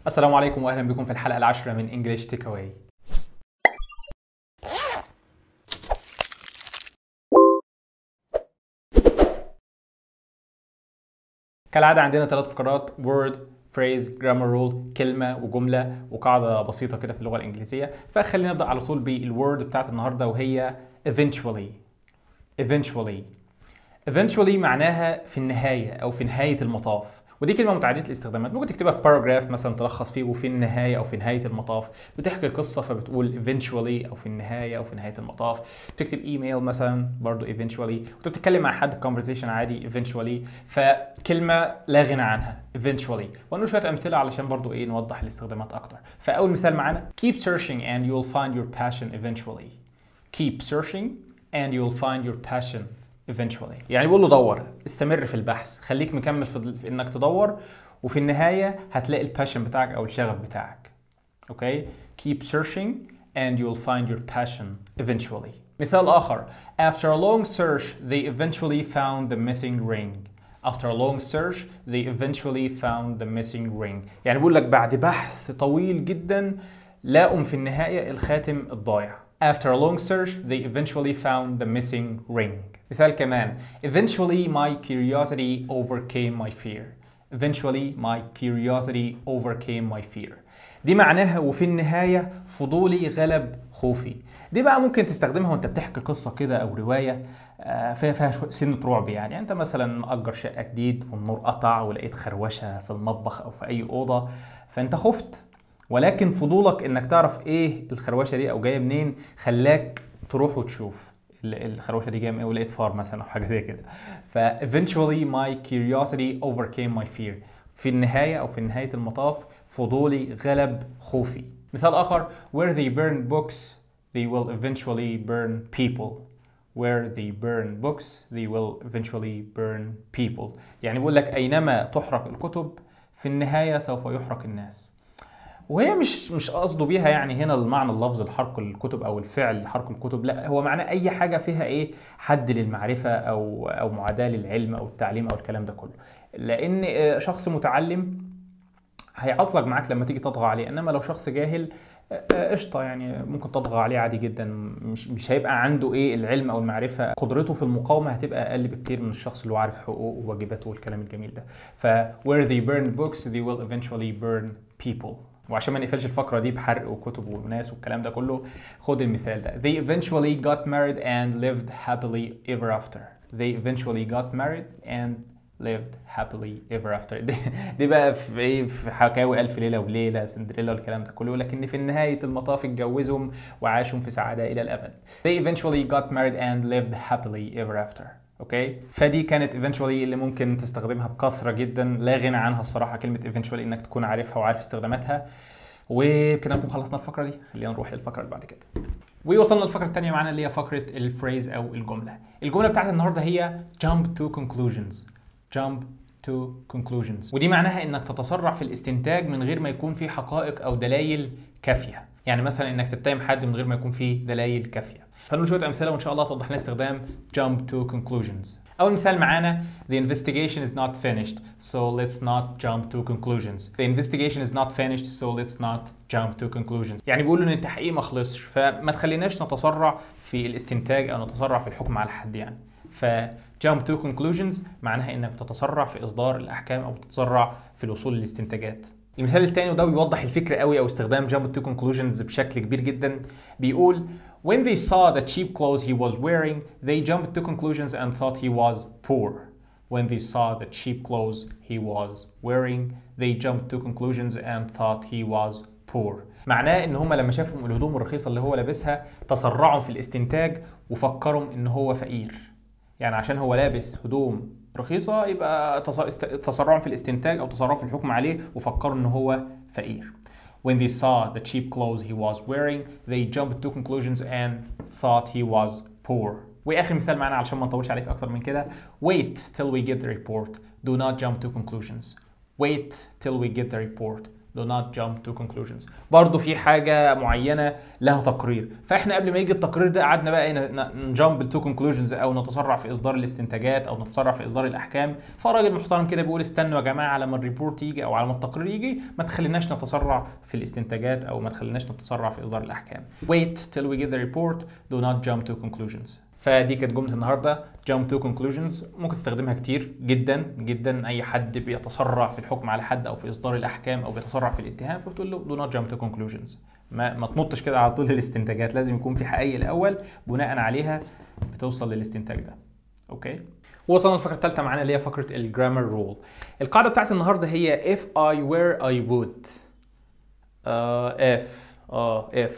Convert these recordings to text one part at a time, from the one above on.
السلام عليكم واهلا بكم في الحلقه العاشره من انجلش تيك اواي كالعاده عندنا ثلاث فقرات word phrase grammar rule كلمه وجمله وقاعده بسيطه كده في اللغه الانجليزيه فخلينا نبدا على طول بالword بتاعت النهارده وهي eventually eventually eventually معناها في النهايه او في نهايه المطاف ودي كلمه متعدده الاستخدامات ممكن تكتبها في باراجراف مثلا تلخص فيه وفي النهايه او في نهايه المطاف بتحكي قصه فبتقول eventually او في النهايه او في نهايه المطاف بتكتب ايميل مثلا برضو eventually وانت بتتكلم مع حد conversation عادي eventually فكلمه لا غنى عنها eventually ونقول شويه امثله علشان برضو ايه نوضح الاستخدامات اكتر فاول مثال معانا keep searching and you'll find your passion eventually keep searching and you'll find your passion eventually يعني بيقول له دور استمر في البحث خليك مكمل في, في انك تدور وفي النهايه هتلاقي الباشن بتاعك او الشغف بتاعك اوكي keep searching and you'll find your passion eventually مثال اخر after a long search they eventually found the missing ring after a long search they eventually found the missing ring يعني بيقول لك بعد بحث طويل جدا لاقوا في النهايه الخاتم الضايع After a long search, they eventually found the missing ring. مثال كمان Eventually my curiosity overcame my fear. Eventually my curiosity overcame my fear. دي معناها وفي النهاية فضولي غلب خوفي. دي بقى ممكن تستخدمها وانت بتحكي قصة كده أو رواية فيها فيها سنة رعب يعني. يعني أنت مثلا مأجر شقة جديد والنور قطع ولقيت خروشة في المطبخ أو في أي أوضة فأنت خفت ولكن فضولك انك تعرف ايه الخروشه دي او جايه منين خلاك تروح وتشوف الخروشه دي جايه من ايه ولقيت فار مثلا او حاجه زي كده ف eventually my curiosity overcame my fear في النهايه او في نهايه المطاف فضولي غلب خوفي مثال اخر where they burn books they will eventually burn people where they burn books they will eventually burn people يعني بيقول لك اينما تحرق الكتب في النهايه سوف يحرق الناس وهي مش مش قصده بيها يعني هنا المعنى اللفظ الحرق الكتب او الفعل حرق الكتب لا هو معناه اي حاجه فيها ايه حد للمعرفه او او معاداه للعلم او التعليم او الكلام ده كله لان شخص متعلم هيعصلك معاك لما تيجي تطغى عليه انما لو شخص جاهل قشطه يعني ممكن تطغى عليه عادي جدا مش مش هيبقى عنده ايه العلم او المعرفه قدرته في المقاومه هتبقى اقل بكتير من الشخص اللي هو عارف حقوقه وواجباته والكلام الجميل ده ف where they burn books they will eventually burn people وعشان ما نقفلش الفقرة دي بحرق وكتب وناس والكلام ده كله خد المثال ده They eventually got married and lived happily ever after They eventually got married and lived happily ever after دي, دي بقى في ايه في حكاوي ألف ليلة وليلة سندريلا والكلام ده كله لكن في نهاية المطاف اتجوزهم وعاشوا في سعادة إلى الأبد They eventually got married and lived happily ever after اوكي فدي كانت eventually اللي ممكن تستخدمها بكثره جدا لا غنى عنها الصراحه كلمه eventually انك تكون عارفها وعارف استخداماتها وكده نكون خلصنا الفقره دي خلينا نروح للفقره اللي بعد كده ووصلنا للفقره الثانيه معانا اللي هي فقره الفريز او الجمله الجمله بتاعت النهارده هي jump to conclusions jump to conclusions ودي معناها انك تتسرع في الاستنتاج من غير ما يكون في حقائق او دلائل كافيه يعني مثلا انك تتهم حد من غير ما يكون في دلائل كافيه فنقول شويه امثله وان شاء الله توضح لنا استخدام jump to conclusions اول مثال معانا the investigation is not finished so let's not jump to conclusions the investigation is not finished so let's not jump to conclusions يعني بيقولوا ان التحقيق ما خلصش فما تخليناش نتسرع في الاستنتاج او نتسرع في الحكم على حد يعني ف jump to conclusions معناها انك بتتسرع في اصدار الاحكام او بتتسرع في الوصول للاستنتاجات المثال الثاني وده بيوضح الفكره قوي او استخدام jump to conclusions بشكل كبير جدا بيقول When they saw the cheap clothes he was wearing, they jumped to conclusions and thought he was poor. When they saw the cheap clothes he was wearing, they jumped to conclusions and thought he was poor. معناه ان هم لما شافوا الهدوم الرخيصه اللي هو لابسها تسرعوا في الاستنتاج وفكروا ان هو فقير. يعني عشان هو لابس هدوم رخيصه يبقى تسرعوا في الاستنتاج او تسرعوا في الحكم عليه وفكروا ان هو فقير. When they saw the cheap clothes he was wearing, they jumped to conclusions and thought he was poor. واخر مثال معانا علشان ما نطولش عليك اكتر من كده wait till we get the report do not jump to conclusions wait till we get the report do not jump to conclusions برضه في حاجه معينه لها تقرير فاحنا قبل ما يجي التقرير ده قعدنا بقى نجامب تو conclusions او نتسرع في اصدار الاستنتاجات او نتسرع في اصدار الاحكام فراجل محترم كده بيقول استنوا يا جماعه لما الريبورت يجي او على ما التقرير يجي ما تخليناش نتسرع في الاستنتاجات او ما تخليناش نتسرع في اصدار الاحكام wait till we get the report do not jump to conclusions فدي كانت جمله النهارده jump to conclusions ممكن تستخدمها كتير جدا جدا اي حد بيتسرع في الحكم على حد او في اصدار الاحكام او بيتسرع في الاتهام فبتقول له do not jump to conclusions ما ما تنطش كده على طول الاستنتاجات لازم يكون في حقيقه الاول بناء عليها بتوصل للاستنتاج ده اوكي وصلنا للفقره الثالثه معانا اللي هي فقره الجرامر رول القاعده بتاعت النهارده هي if I were I would uh, if اه uh, if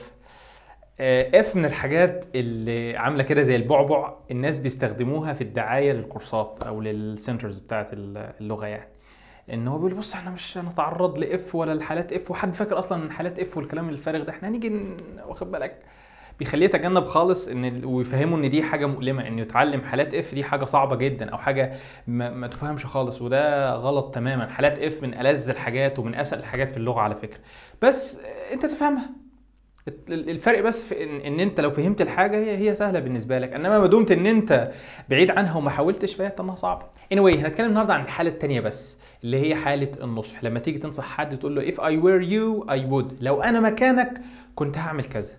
اف من الحاجات اللي عامله كده زي البعبع الناس بيستخدموها في الدعايه للكورسات او للسنترز بتاعت اللغه يعني ان هو بيقول بص احنا مش هنتعرض لاف ولا لحالات اف وحد فاكر اصلا ان حالات اف والكلام الفارغ ده احنا هنيجي واخد بالك بيخليه يتجنب خالص ان ويفهموا ان دي حاجه مؤلمه انه يتعلم حالات اف دي حاجه صعبه جدا او حاجه ما, ما تفهمش خالص وده غلط تماما حالات اف من الذ الحاجات ومن اسهل الحاجات في اللغه على فكره بس انت تفهمها الفرق بس في إن, ان انت لو فهمت الحاجه هي هي سهله بالنسبه لك انما ما دمت ان انت بعيد عنها وما حاولتش فهي انها صعبه anyway هنتكلم النهارده عن الحاله الثانيه بس اللي هي حاله النصح لما تيجي تنصح حد تقول له if I were you I would لو انا مكانك كنت هعمل كذا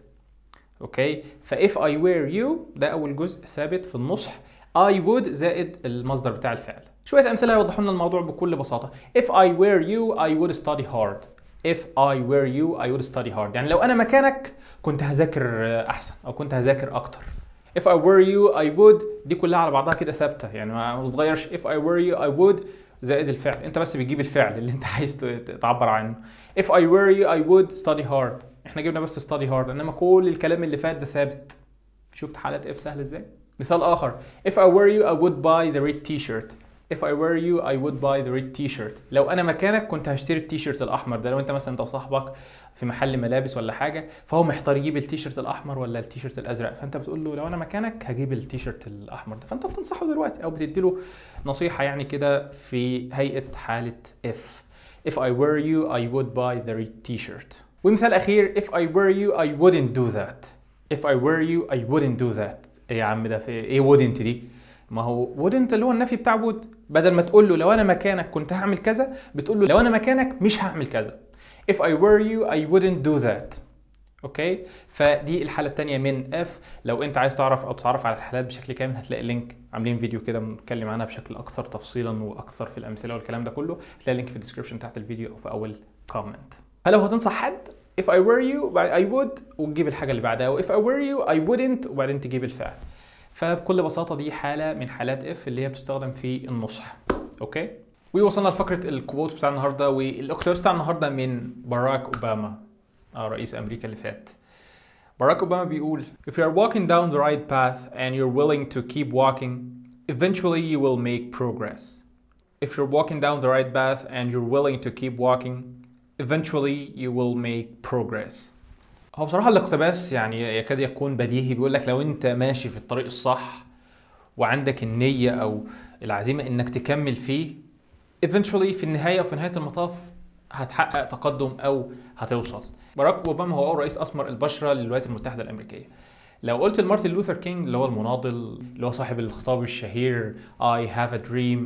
اوكي ف if I were you ده اول جزء ثابت في النصح I would زائد المصدر بتاع الفعل شويه امثله يوضحوا لنا الموضوع بكل بساطه if I were you I would study hard if I were you I would study hard يعني لو انا مكانك كنت هذاكر احسن او كنت هذاكر اكتر if I were you I would دي كلها على بعضها كده ثابته يعني ما بتتغيرش if I were you I would زائد الفعل انت بس بتجيب الفعل اللي انت عايز تعبر عنه if I were you I would study hard احنا جبنا بس study hard انما كل الكلام اللي فات ده ثابت شفت حالات if سهل ازاي مثال اخر if I were you I would buy the red t-shirt If I were you I would buy the red t-shirt لو انا مكانك كنت هشتري التيشيرت الاحمر ده لو انت مثلا انت وصاحبك في محل ملابس ولا حاجه فهو محتار يجيب التيشيرت الاحمر ولا التيشيرت الازرق فانت بتقول له لو انا مكانك هجيب التيشيرت الاحمر ده فانت بتنصحه دلوقتي او بتدي له نصيحه يعني كده في هيئه حاله if If I were you I would buy the red t-shirt ومثال اخير If I were you I wouldn't do that If I were you I wouldn't do that ايه يا عم ده في ايه wouldn't دي ما هو wouldn't اللي هو النفي بتاع would بدل ما تقول له لو انا مكانك كنت هعمل كذا بتقول له لو انا مكانك مش هعمل كذا if I were you I wouldn't do that اوكي فدي الحاله الثانيه من اف لو انت عايز تعرف او تتعرف على الحالات بشكل كامل هتلاقي لينك عاملين فيديو كده بنتكلم عنها بشكل اكثر تفصيلا واكثر في الامثله والكلام ده كله هتلاقي لينك في الديسكربشن تحت الفيديو او في اول كومنت فلو هتنصح حد if I were you I would وتجيب الحاجه اللي بعدها و if I were you I wouldn't وبعدين تجيب الفعل فبكل بساطه دي حاله من حالات اف اللي هي بتستخدم في النصح اوكي ووصلنا لفقره الكوت بتاع النهارده والاقتباس بتاع النهارده من باراك اوباما آه رئيس امريكا اللي فات باراك اوباما بيقول if you are walking down the right path and you're willing to keep walking eventually you will make progress if you're walking down the right path and you're willing to keep walking eventually you will make progress هو بصراحة الاقتباس يعني يكاد يكون بديهي بيقول لك لو انت ماشي في الطريق الصح وعندك النية او العزيمة انك تكمل فيه eventually في النهاية او في نهاية المطاف هتحقق تقدم او هتوصل باراك اوباما هو اول رئيس اسمر البشرة للولايات المتحدة الامريكية لو قلت لمارتن لوثر كينج اللي هو المناضل اللي هو صاحب الخطاب الشهير I have a dream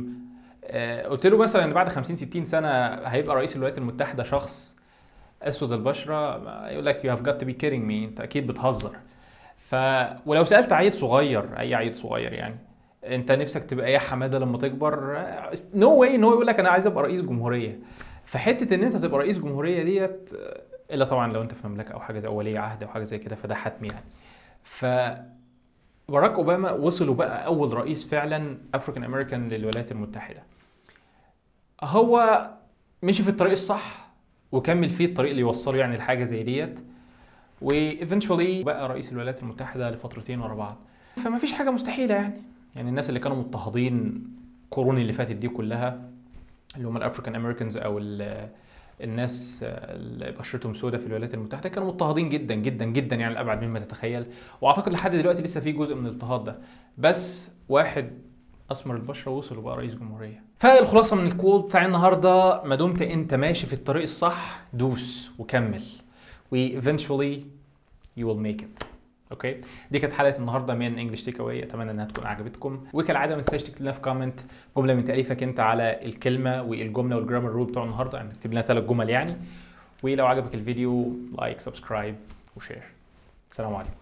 قلت له مثلا ان بعد 50 60 سنة هيبقى رئيس الولايات المتحدة شخص اسود البشره يقول لك يو هاف جت تو بي كيدنج مي انت اكيد بتهزر ف ولو سالت عيل صغير اي عيل صغير يعني انت نفسك تبقى ايه يا حماده لما تكبر نو واي ان هو يقول لك انا عايز ابقى رئيس جمهوريه فحته ان انت تبقى رئيس جمهوريه ديت الا طبعا لو انت في مملكه او حاجه زي ولي عهد او حاجه زي كده فده حتمي يعني ف باراك اوباما وصلوا بقى اول رئيس فعلا افريكان امريكان للولايات المتحده هو مشي في الطريق الصح وكمل فيه الطريق اللي يوصله يعني لحاجه زي ديت وايفنشولي بقى رئيس الولايات المتحده لفترتين ورا بعض فما فيش حاجه مستحيله يعني يعني الناس اللي كانوا مضطهدين القرون اللي فاتت دي كلها اللي هم الافريكان امريكانز او الناس اللي بشرتهم سوداء في الولايات المتحده كانوا مضطهدين جدا جدا جدا يعني لابعد مما تتخيل واعتقد لحد دلوقتي لسه في جزء من الاضطهاد ده بس واحد اسمر البشره وصل وبقى رئيس جمهوريه فالخلاصه من الكود بتاع النهارده ما دمت انت ماشي في الطريق الصح دوس وكمل و eventually you will make it اوكي دي كانت حلقه النهارده من انجلش تيك اواي اتمنى انها تكون عجبتكم وكالعاده ما تنساش تكتب لنا في كومنت جمله من تاليفك انت على الكلمه والجمله والجرامر رول بتوع النهارده يعني اكتب لنا ثلاث جمل يعني ولو عجبك الفيديو لايك سبسكرايب وشير السلام عليكم